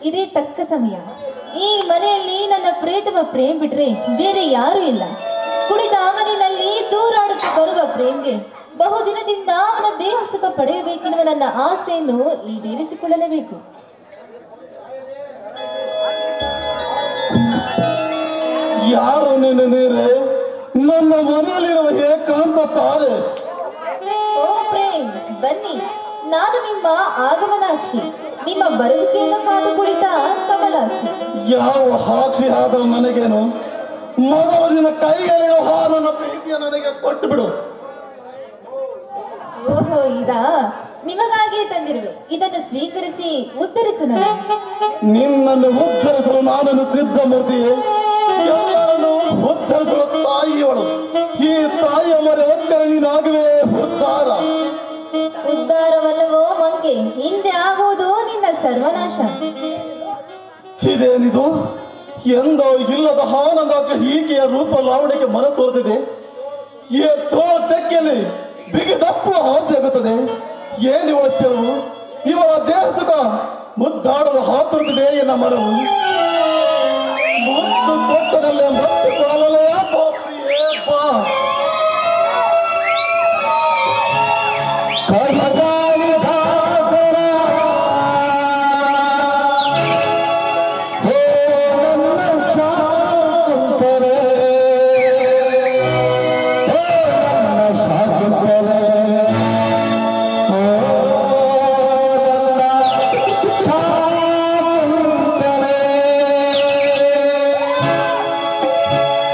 ಇದೇ ತಕ್ಕ ಸಮಯ ಈ ಮನೆಯಲ್ಲಿ ನನ್ನ ಪ್ರೇತಮ ಪ್ರೇಮ್ ಬಿಟ್ರೆ ಬೇರೆ ಯಾರೂ ಇಲ್ಲ ಕುಡಿದ ಮನೆಯಲ್ಲಿ ದೂರಾಡುತ್ತಾ ಬರುವ ಪ್ರೇಮ್ಗೆ ಬಹುದಿನದಿಂದ ಅವನ ದೇಹ ಸುಖ ಪಡೆಯಬೇಕೆನ್ನುವ ನನ್ನ ಆಸೆಯನ್ನು ಈಡೇರಿಸಿಕೊಳ್ಳಲೇಬೇಕು ಯಾರು ನಿನ್ನ ನೀರೆ ನನ್ನ ಮನೆಯಲ್ಲಿರುವ ಏಕಾಂತ ತಾರೆ ಓ ಪ್ರೇಮ್ ಬನ್ನಿ ನಾನು ನಿಮ್ಮ ಆಗಮನಾಕ್ಷಿ ನಿಮ್ಮ ಬರುವಿಕೆಯನ್ನು ಕಾದು ಕುಳಿತ ಕಮಲಾಕ್ಷಿ ಯಾವ ಸಾಕ್ಷಿ ಆದರೂ ನನಗೇನು ಮೊದಲು ನಿನ್ನ ಕೈಗಳಿರೋ ಆ ನನ್ನ ಪ್ರೀತಿಯ ನನಗೆ ಕೊಟ್ಟು ಬಿಡು ಓಹೋ ಇದಾ ನಿಮಗಾಗಿಯೇ ತಂದಿರುವೆ ಇದನ್ನು ಸ್ವೀಕರಿಸಿ ಉತ್ತರಿಸು ನಾನು ನಿನ್ನನ್ನು ಉದ್ಧರಿಸಲು ನಾನನ್ನು ಸಿದ್ಧ ಮೂರ್ತಿಯೇ ಎಲ್ಲರನ್ನು ಉದ್ಧರಿಸಲು ತಾಯಿಯವಳು ಈ ತಾಯಿಯ ಮರೆ ಒಕ್ಕರ ನೀನಾಗುವೆ ಉದ್ಧಾರ ಉದ್ಧಾರವಲ್ಲವೋ ಮಂಗೆ ಹಿಂದೆ ಆಗುವುದು ನಿನ್ನ ಸರ್ವನಾಶ ಇದೇನಿದು ಎಂದೋ ಇಲ್ಲದ ಆನಂದಾಕ್ಷ ಹೀಗೆಯ ರೂಪ ಲಾವಣಿಗೆ ಮನಸೋರ್ತಿದೆ ಈ ತೋಳ ತೆಕ್ಕೆಯಲ್ಲಿ ಬಿಗಿದಪ್ಪು ಆಸೆ ಆಗುತ್ತದೆ ಏನಿವಳ ಚೆಲುವು ಇವಳ ದೇಹ ಸುಖ ಮುದ್ದಾಡಲು ಹಾತುರುತ್ತಿದೆ ಎನ್ನ ಮನವು ಮುತ್ತು ಕೊಟ್ಟನಲ್ಲೇ ಮತ್ತೆ ಕೊಡಲೇ ಬಾ ಪ್ರಿಯೇ ಬಾ ಕನಕಾಲಿದಾಸರ ಹೇ ನನ್ನ ಶಾಂತರೇ, ಹೇ ನನ್ನ ಶಾಂತರೇ, ಓ ನನ್ನ ಶಾಂತರೇ.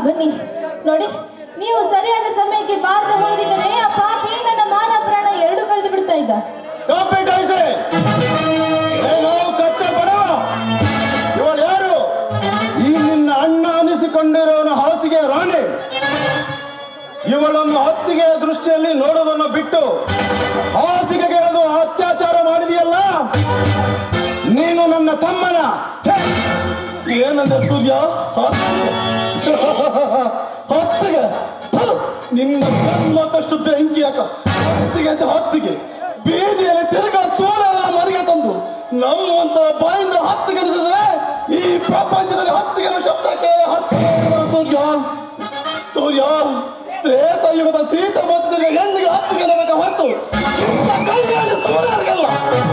ಬನ್ನಿ ನೋಡಿ ನೀವು ಸರಿಯಾದ ಸಮಯಕ್ಕೆ ಬಾರದೆ ಹೋಗಿದ್ದರೆ ಆ ಪಾಪಿ ನನ್ನ ಮಾನ ಪ್ರಾಣ ಎರಡು ಕಳೆದು ಬಿಡ್ತಾ ಇದ್ದ ಕಾಪಿ ಕಾಯಿಸಿ ಏನೋ ಕತ್ತೆ ಬಡವ ಇವಳು ಯಾರು ಈ ನಿನ್ನ ಅಣ್ಣ ಅನಿಸಿಕೊಂಡಿರೋನ ಹಾಸಿಗೆ ರಾಣಿ ಇವಳನ್ನು ಹತ್ತಿಗೆ ದೃಷ್ಟಿಯಲ್ಲಿ ನೋಡೋದನ್ನು ಬಿಟ್ಟು ಹಾಸಿಗೆಗೆ ಎಳೆದು ಅತ್ಯಾಚಾರ ಮಾಡಿದೆಯಲ್ಲ ನೀನು ನನ್ನ ತಮ್ಮನ ಛೆ! ಏನಂದೆ ಸೂರ್ಯ ಹತ್ತಿಗೆ ಥು! ನಿನ್ನ ಕಣ್ಣಕ್ಕಷ್ಟು ಬೆಂಕಿ ಹಾಕ ಹತ್ತಿಗೆ ಅಂತ ಹತ್ತಿಗೆ ಬೀದಿಯಲ್ಲಿ ತಿರುಗಾ ಸೋಲೆಲ್ಲ ಮನೆಗೆ ತಂದು ನಮ್ಮಂತರ ಬಾಯಿಂದ ಹತ್ತಿಗೆ ಅನಿಸಿದ್ರೆ ಈ ಪ್ರಪಂಚದಲ್ಲಿ ಹತ್ತಿಗೆ ಅನ್ನೋ ಶಬ್ದಕ್ಕೆ ಹತ್ತಿಗೆ ಅನ್ನೋ ಸೂರ್ಯ ಸೂರ್ಯ ತ್ರೇತಯುಗದ ಸೀತ ಮತ್ತು ಹೆಣ್ಣಿಗೆ ಹತ್ತಿಗೆ ಅನ್ನಬೇಕು ಹೊತ್ತು ಇಂಥ ಕಲ್ಯಾಣ ಸೂರ್ಯರಿಗಲ್ಲ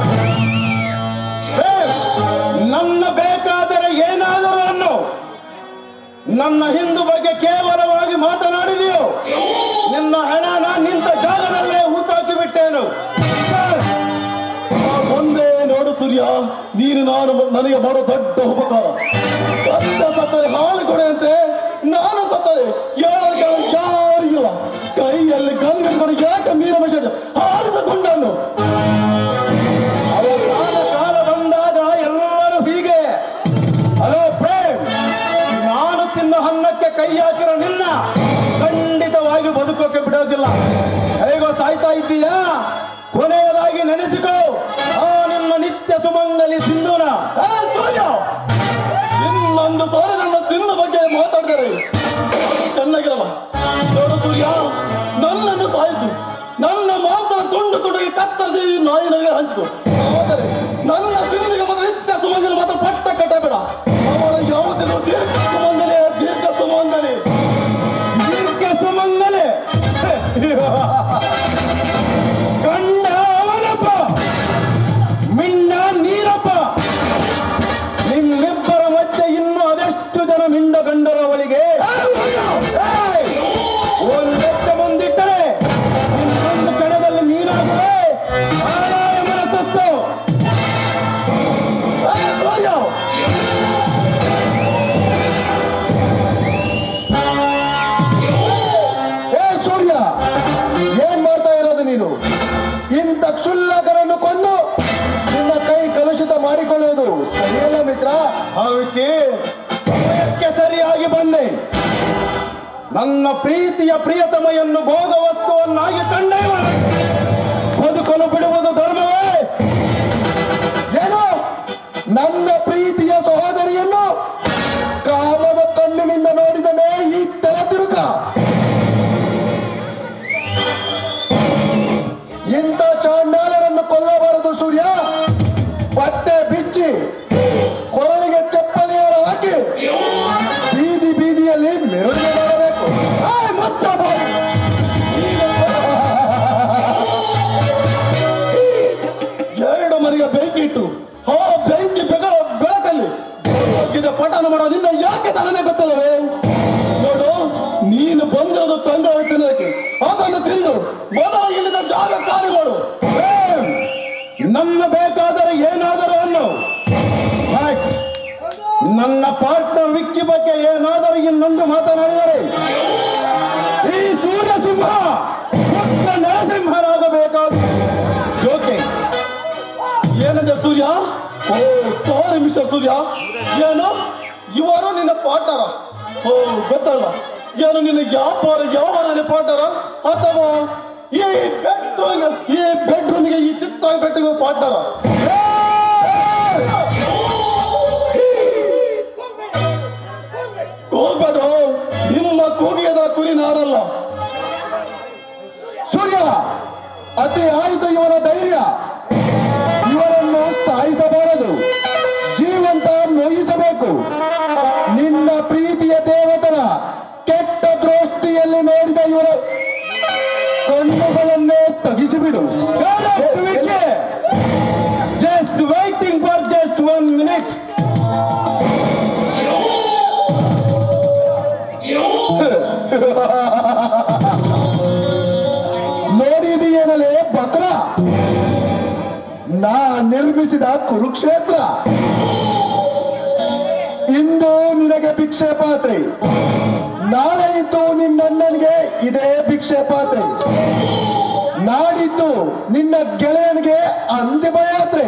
ಹೇ, ನನ್ನ ಬೇಕಾದರೆ ಏನಾದರೂ ಅನ್ನು ನನ್ನ ಹಿಂದೂ ಬಗ್ಗೆ ಕೇವಲವಾಗಿ ಮಾತನಾಡಿದೆಯೋ ನಿನ್ನ ಹಣನ ನಿಂತ ಜಾಗದಲ್ಲೇ ಹೂತಾಕಿ ಬಿಟ್ಟೇನು ಸರ್, ಆ ಒಂದೇ ನೋಡು ಸೂರ್ಯ ನೀನು ನಾನು ನನಗೆ ಮಾಡೋ ದೊಡ್ಡ ಉಪಕಾರ ಕಷ್ಟ ಸತ್ತರೆ ಹಾಳು ಕೊಡೆಯಂತೆ ನಾನು ಸತ್ತರೆ ಯಾರು ಯಾರಿಲ್ಲ ಕೈಯಲ್ಲಿ ಗನ್ನಿಟ್ಕೊಂಡು ಯಾಕೆ ಮೀರ ಹಾರಿಸಿಕೊಂಡನು ಅವಸಾನ ಕಾಲ ಬಂದಾಗ ಎಲ್ಲರೂ ಹೀಗೆ ಹಲೋ ಪ್ರೇಮ್ ನಾನು ತಿನ್ನ ಹನ್ನಕ್ಕೆ ಕೈ ಹಾಕಿರೋ ನಿನ್ನ ಖಂಡಿತವಾಗಿ ಬದುಕೋಕೆ ಬಿಡೋದಿಲ್ಲ ಹೇಗೋ ಸಾಯ್ತಾ ಇದ್ದೀಯಾ ಕೊನೆಯದಾಗಿ ನೆನೆಸಿಕೋ ಆ ನಿಮ್ಮ ನಿತ್ಯ ಸುಮಂಗಲಿ ಸಿಂಧೂನ ಏ, ಸೂರ್ಯ ಇನ್ನೊಂದು ಸಾರಿ ನನ್ನ ಸಿನ್ನ ಬಗ್ಗೆ ಮಾತಾಡಿದರೆ ಚೆನ್ನಾಗಿರಲ್ಲ ನೋಡು ಸೂರ್ಯ ನನ್ನನ್ನು ಸಾಯಿಸು ನನ್ನ ಮಾಂಸನ ತುಂಡು ತುಂಡಿಗೆ ಕತ್ತರಿಸಿ ಈ ನಾಯಿ ನನಗೆ ಹಂಚಿತು ಆದರೆ ನನ್ನ ಸಿಂಧಿಗೆ ಮಾತ್ರ ನಿತ್ಯ ಸುಮಂಗಲಿ ಮಾತ್ರ ಪಟ್ಟ ಕಟ್ಟಬೇಡ ಅವಳ ಯಾವುದಿಲ್ಲ ದೀರ್ಘ ಸುಮಂಗಲಿ ದೀರ್ಘ ಸುಮಂಗಲಿ ದೀರ್ಘ ಸುಮಂಗಲಿ ಕಂಡ ಅವನಪ್ಪ ಮಿಂಡ ನೀರಪ್ಪ ನಿಮ್ಮಿಬ್ಬರ ಮಧ್ಯೆ ಇನ್ನು ಅದೆಷ್ಟು ಜನ ಮಿಂಡ ಗಂಡರವಳಿಗೆ ಏಯ್! ಒಂದೆತ್ತ ಮುಂದಿಟ್ಟರೆ ಇನ್ನೊಂದು ಕಣದಲ್ಲಿ ನೀರಾಗುವೆ ಆರಾಯಮನ ಸತ್ತು ಏಯ್, ಸೂರ್ಯ! ಏ ಸೂರ್ಯ ಏನ್ ಮಾಡ್ತಾ ಇರೋದು ನೀನು ಇಂಥ ಕ್ಷುಲ್ಲಕರನ್ನು ಕೊಂದು ನಿನ್ನ ಕೈ ಕಲುಷಿತ ಮಾಡಿಕೊಳ್ಳುವುದು ಸರಿಯಲ್ಲ ಮಿತ್ರ ಅದಕ್ಕೆ ಸಮಯಕ್ಕೆ ಸರಿಯಾಗಿ ಬಂದೆ ನನ್ನ ಪ್ರೀತಿಯ ಪ್ರಿಯತಮೆಯನ್ನು ಭೋಗ ವಸ್ತುವನ್ನಾಗಿ ಕಂಡೆ ಇವಳು. ಬದುಕಲು ಬಿಡುವುದು ಧರ್ಮವೇ ಏನು ನನ್ನ ಪ್ರೀತಿಯ ಸಹೋದರಿಯನ್ನು ಕಾಮದ ಕಣ್ಣಿನಿಂದ ನೋಡಿದನೇ ಈ ತಲೆ ತಿರುಗ ಇಂಥ ಚಾಂಡಾಲರನ್ನು ಕೊಲ್ಲಬಾರದು ಸೂರ್ಯ ಬಟ್ಟೆ ಬಿಚ್ಚಿ ಕೊರಳಿಗೆ ಚಪ್ಪಲಿಯಾರ ಹಾಕಿ ಬೀದಿ ಬೀದಿಯಲ್ಲಿ ಮೆರವಣಿಗೆ ಮಾಡಬೇಕು ಏಯ್, ಮುಚ್ಚ ಬಾಯಿ. ಎರಡು ಮನೆಗೆ ಬೆಂಕಿ ಇಟ್ಟು ಆ ಬೆಂಕಿ ಬೆಗಳ ಬೆಳಕಲ್ಲಿ ಗಿಡ ಪಠಣ ಮಾಡೋ ನಿನ್ನ ಯಾಕೆ ತನನೇ ಗೊತ್ತಲ್ಲವೇ ನೋಡು ನೀನು ಬಂದಿರೋದು ತಂಗಳ ತಿನ್ನೋದಕ್ಕೆ ಅದನ್ನು ತಿಂದು ಮೊದಲ ಇಲ್ಲಿಂದ ಜಾಗ ಖಾಲಿ ಮಾಡು ಏ, ನನ್ನ ಬೇಕಾದರೆ ಏನಾದರೂ ಅನ್ನು Right. ನನ್ನ ಪಾರ್ಟ್ನರ್ ವಿಕ್ಕಿ ಬಗ್ಗೆ ಏನಾದರೂ ಇನ್ನೊಂದು ಮಾತನಾಡಿದರೆ ಈ ಸೂರ್ಯ ಸಿಂಹ ಪುತ್ರ ನರಸಿಂಹನಾಗಬೇಕಾದ ಜೋಕೆ ಏನಂದೆ ಸೂರ್ಯ ಓ ಸಾರಿ ಮಿಸ್ಟರ್ ಸೂರ್ಯ ಏನು ಇವರು ನಿನ್ನ ಪಾಠರ ಓ ಗೊತ್ತಲ್ಲ ಏನು ನಿನ್ನ ವ್ಯಾಪಾರ ವ್ಯವಹಾರನೇ ಪಾಠರ ಅಥವಾ ಈ ಬೆಡ್ರೂಮ್ ಈ ಬೆಡ್ರೂಮ್ಗೆ ಈ ಚಿತ್ರ ಬೆಟ್ಟಿಗೆ ಪಾಠರ ಹೋಗ್ಬೇಡ ನಿಮ್ಮ ಕೂಗಿಗೆ ಅದರ ಕುರಿ ನಾರಲ್ಲ ಸೂರ್ಯ ಅತಿ ಆಯ್ತು ಇವನ ಧೈರ್ಯ ಇವನನ್ನು ಸಾಯಿಸಬಾರದು ಜೀವಂತ ನೋಯಿಸಬೇಕು ನಿನ್ನ ಪ್ರೀತಿಯ ದೇವತನ ಕೆಟ್ಟ ದೃಷ್ಟಿಯಲ್ಲಿ ನೋಡಿದ ಇವರ ಕಣ್ಣುಗಳನ್ನೇ ತಗಿಸಿಬಿಡು just waiting for just one minute ನೋಡಿದೆಯೇನಲೇ ಬಕ್ರ ನಾ ನಿರ್ಮಿಸಿದ ಕುರುಕ್ಷೇತ್ರ ಇಂದು ನಿನಗೆ ಭಿಕ್ಷೆ ಪಾತ್ರೆ ನಾಳೆ ಇದ್ದು ನಿನ್ನಣ್ಣನಿಗೆ ಇದೇ ಭಿಕ್ಷೆ ಪಾತ್ರೆ ನಾಡಿದ್ದು ನಿನ್ನ ಗೆಳೆಯನಿಗೆ ಅಂತಿಮ ಯಾತ್ರೆ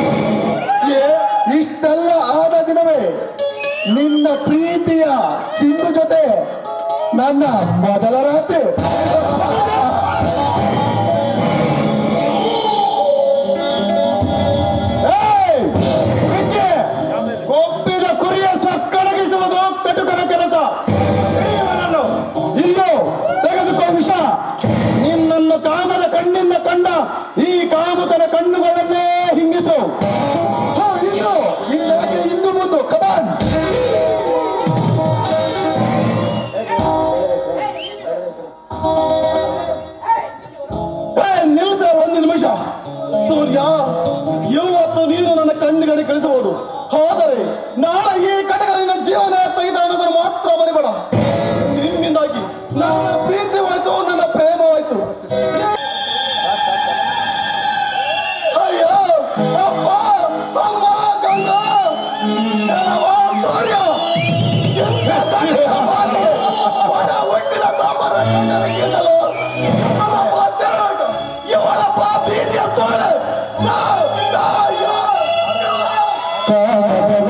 ಇಷ್ಟೆಲ್ಲ ಆದ ದಿನವೇ ನಿನ್ನ ಪ್ರೀತಿಯ ಸಿಂಧು ಜೊತೆ ನನ್ನ ಮೊದಲ ರಾತ್ರಿ ಏಯ್! ವಿದ್ಯೆ! ಕೊಬ್ಬಿದ ಕುರಿಯ ಸಕ್ಕಡಗಿಸುವುದು ಕಟುಕನ ಕೆಲಸ ಹಿಡಿಯುವನನ್ನು. ಇಲ್ಲೋ ತೆಗೆದುಕೋ ವಿಷ ನಿನ್ನನ್ನು ಕಾಮದ ಕಣ್ಣಿಂದ ಕಂಡ ಈ ಕಾಮುಕನ ಕಣ್ಣುಗಳನ್ನೇ ಹಿಂಗಿಸು ಹೋ, ಇನ್ನು ಇನ್ನಾಕೆ ಇಂದು ಮುಂದು ಕಮಾನ್ ನಿಲ್ಸ ಒಂದು ನಿಮಿಷ ಸೂರ್ಯ ಇವತ್ತು ನೀನು ನನ್ನ ಕಣ್ಣುಗಳಿಗೆ ಕಳಿಸಬಹುದು ಆದರೆ ನಾಳೆ ಈ ಕಟಕರಿನ ಜೀವನ ತೆಗೆದ ಅನ್ನೋದನ್ನು ಮಾತ್ರ ಮರಿಬೇಡ ನಿನ್ನಿಂದಾಗಿ ನನ್ನ ಪ್ರೀತಿವಾಯ್ತು ನನ್ನ ಪ್ರೇಮವಾಯ್ತು ಅಯ್ಯೋ ಅಪ್ಪ ಅಮ್ಮ ಗಂಗಾ ಎಲ್ಲವ ಸೂರ್ಯ ಎಂಥ ತಡೆಯ ಮಾತೆ. ಒಣ ಹುಟ್ಟಿದ ತಮ್ಮನ ಕಣ್ಣಲ್ಲಿ ಗಿಡಲು. ಅವನಪ್ಪ ತೆರಳು. ಇವಳಪ್ಪ ಬೀದಿಯ ಸೋಳೆ. ನಾ, ನಾ, ಅಯ್ಯೋ, ಅಯ್ಯೋ.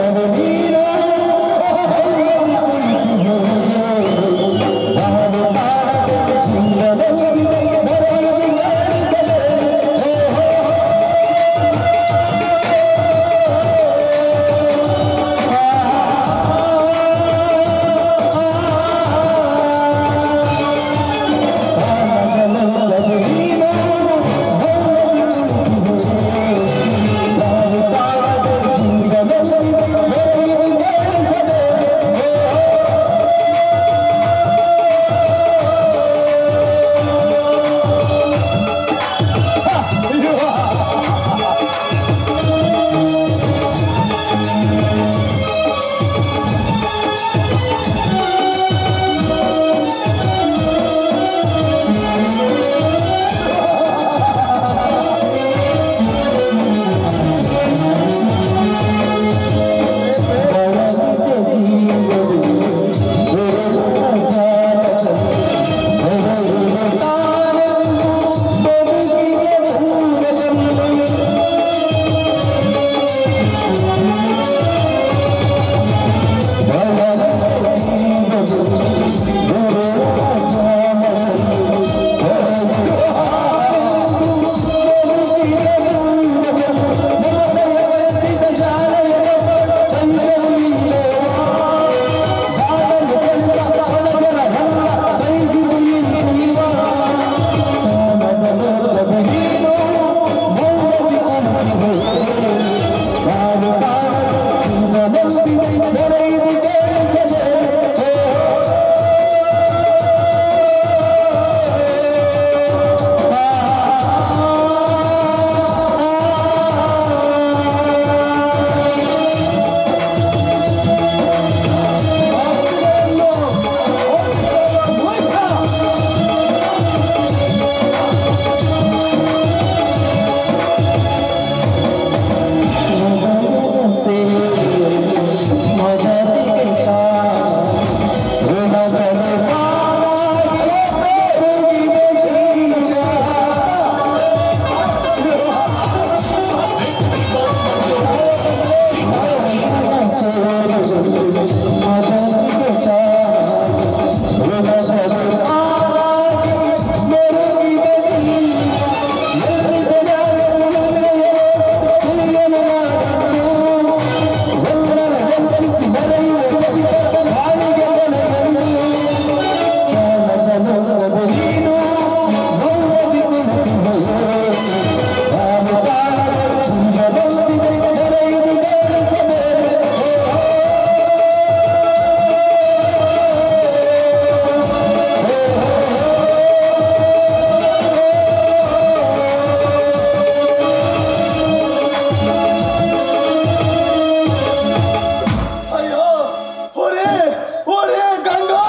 ಅಯ್ಯೋ ಹೊರೆ ಹೊರೆ ಗಂಗಾ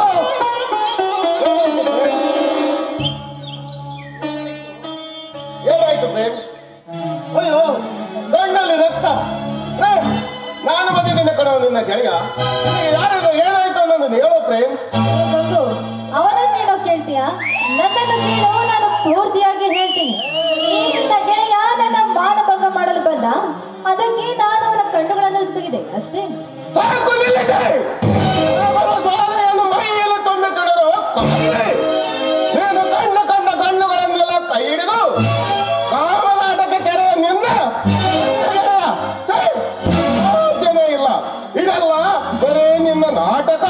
ಏನಾಯ್ತು ಪ್ರೇಮ್ ಅಯ್ಯೋ ಕಣ್ಣಲ್ಲಿ ರಕ್ತ ಪ್ರೇಮ್ ನಾನು ಬಂದಿದ್ದೇನೆ ಕಣೋ ನಿನ್ನ ಗೆಳೆಯ ನಿನಗೆ ಯಾರಿಗೂ ಏನಾಯ್ತು ಅನ್ನೋದು ಅವನನ್ನು ಹೇಳೋ ಪ್ರೇಮ್ ಗಂಗು ಅವನನ್ನೇನೋ ಕೇಳ್ತೀಯಾ ನನ್ನನ್ನು ಕೇಳು ನಾನು ಪೂರ್ತಿಯಾಗಿ ಹೇಳ್ತೀನಿ ಈ ನಿನ್ನ ಗೆಳೆಯ ನನ್ನ ಮಾನಭಂಗ ಮಾಡಲು ಬಂದ ಅದಕ್ಕೆ ನಾನು ಅವನ ಕಣ್ಣುಗಳನ್ನು ತೆಗೆದೆ ಅಷ್ಟೇ ಸಾಕು ನಿಲ್ಲಿಸಿ ಅವರ ಜ್ವಾಲೆಯನ್ನು ಮೈಯಲ್ಲಿ ತುಂಬಿಕೊಂಡರು ನೀನು ಕಣ್ಣ ಕಂಡ ಕಣ್ಣುಗಳನ್ನೆಲ್ಲ ಕೈ ಹಿಡಿದು ಕಾಮನಾಟಕ ಕೆರೆಯ ನಿನ್ನ ಸಾಧ್ಯವೇ ಇಲ್ಲ ಇದೆಲ್ಲ ಬರೀ ನಿನ್ನ ನಾಟಕ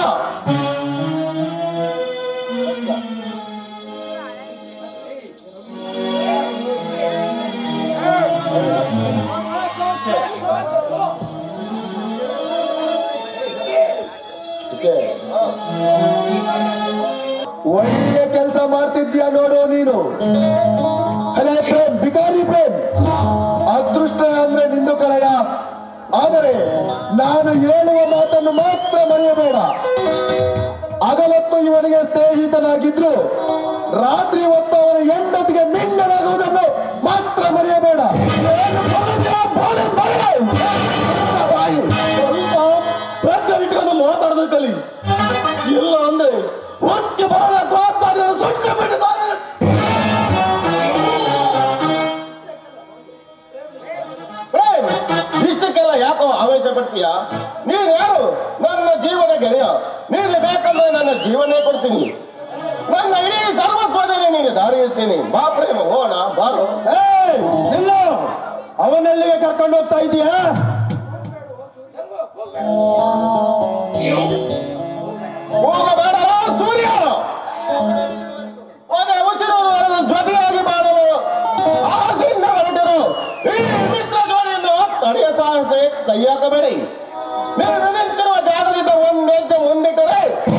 ಒಳ್ಳೆ ಕೆಲಸ ಮಾಡ್ತಿದ್ಯಾ ನೋಡು ನೀನು ಅಲೇ ಪ್ರೇಮ್ ಬಿಕಾರಿ ಪ್ರೇಮ್ ಅದೃಷ್ಟ ಅಂದ್ರೆ ನಿಂದು ಕಳೆಯ ಆದರೆ ನಾನು ಹೇಳುವ ಮಾತನ್ನು ಮಾತ್ರ ಮರೆಯಬೇಡ ಹಗಲತ್ತು ಇವನಿಗೆ ಸ್ನೇಹಿತನಾಗಿದ್ರು ರಾತ್ರಿ ಹೊತ್ತು ಅವನ ಹೆಂಡತಿಗೆ ಮಿಂಡನಾಗುವುದನ್ನು ಮಾತ್ರ ಮರೆಯಬೇಡ ಏನು ಬರುತ್ತಾ? ಬೋಳೆ, ಬೋಳೆ. ಬಾಯಿ. ಸ್ವಲ್ಪ ಪ್ರಜ್ಞೆ ಇಟ್ಕೊಂಡು ಮಾತಾಡೋದು ಕಲಿ ಇಲ್ಲ ಅಂದ್ರೆ ಒಕ್ಕೆ ಬರಲ ಕ್ರಾಂತಾರ್ಯನ ಸುಟ್ಟು ಬಿಟ್ಟಿದ್ದಾರೆ ಪ್ರೇಮ್ ಇಷ್ಟಕ್ಕೆಲ್ಲ ಯಾಕೋ ಆವೇಶ ಪಡ್ತೀಯ ನೀನ್ ಯಾರು ನನ್ನ ಜೀವನ ಗೆಳೆಯ ನೀನು ಬೇಕಂದ್ರೆ ನನ್ನ ಜೀವನೇ ಕೊಡ್ತೀನಿ ನನ್ನ ಇಡೀ ಸರ್ವಸ್ವದಲ್ಲಿ ನೀನು ದಾರಿ ಇರ್ತೀನಿ ಬಾ ಪ್ರೇಮ ಹೋಣ ಬಾರು ಇಲ್ಲ ಅವನೆಲ್ಲಿಗೆ ಕರ್ಕೊಂಡು ಹೋಗ್ತಾ ಇದೀಯಾ ಹೋಗಬೇಡ ಸೂರ್ಯ ಅವನ ಉಸಿರು ಅವನ ಜೊತೆಯಾಗಿ ಮಾಡಲು ಆಸೆಯಿಂದ ಹೊರಟರು ಈ ಮಿತ್ರ ಜೋಡಿಯನ್ನು ತಡೆಯ ಸಾಹಸ ಕೈ ಹಾಕಬೇಡಿ ನೀವು ನಿಂತಿರುವ ಜಾಗದಿಂದ ಒಂದು ಹೆಜ್ಜೆ ಮುಂದಿಟ್ಟರೆ